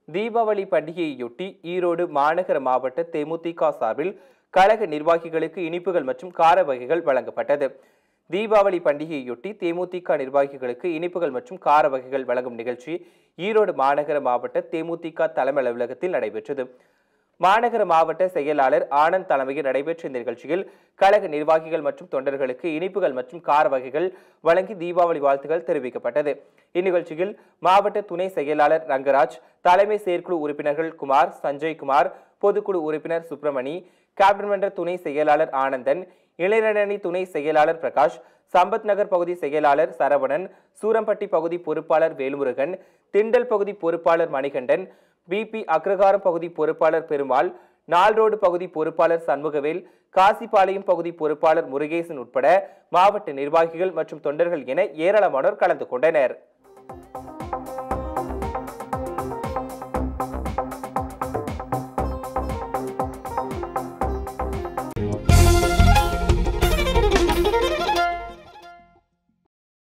தீபாவளி பண்டிகையையொட்டி ஈரோடு மாநகர மாவட்ட தேமுதிக சார்பில் கழக நிர்வாகிகளுக்கு இனிப்புகள் மற்றும் கார வகைகள் வழங்கப்பட்டது தீபாவளி பண்டிகையொட்டி தேமுதிக நிர்வாகிகளுக்கு இனிப்புகள் மற்றும் கார வகைகள் வழங்கும் நிகழ்ச்சி ஈரோடு மாநகர மாவட்ட தேமுதிக தலைமை அலுவலகத்தில் நடைபெற்றது மாநகர மாவட்ட செயலாளர் ஆனந்த் தலைமையில் நடைபெற்ற இந்த நிகழ்ச்சியில் கழக நிர்வாகிகள் மற்றும் தொண்டர்களுக்கு இனிப்புகள் மற்றும் கார வகைகள் வழங்கி தீபாவளி வாழ்த்துகள் தெரிவிக்கப்பட்டது இந்நிகழ்ச்சியில் மாவட்ட துணை செயலாளர் ரங்கராஜ் தலைமை செயற்குழு உறுப்பினர்கள் குமார் சஞ்சய் குமார் பொதுக்குழு உறுப்பினர் சுப்பிரமணி கேபினட் மன்ற துணை செயலாளர் ஆனந்தன் இளைஞரணி துணை செயலாளர் பிரகாஷ் சம்பத் நகர் பகுதி செயலாளர் சரவணன் சூரம்பட்டி பகுதி பொறுப்பாளர் வேல்முருகன் திண்டல் பகுதி பொறுப்பாளர் மணிகண்டன் பிபி அக்ரகாரம் பகுதி பொறுப்பாளர் பெருமாள் நால்ரோடு பகுதி பொறுப்பாளர் சண்முகவேல் காசிபாளையம் பகுதி பொறுப்பாளர் முருகேசன் உட்பட மாவட்ட நிர்வாகிகள் மற்றும் தொண்டர்கள் என ஏராளமானோர் கலந்து கொண்டனர்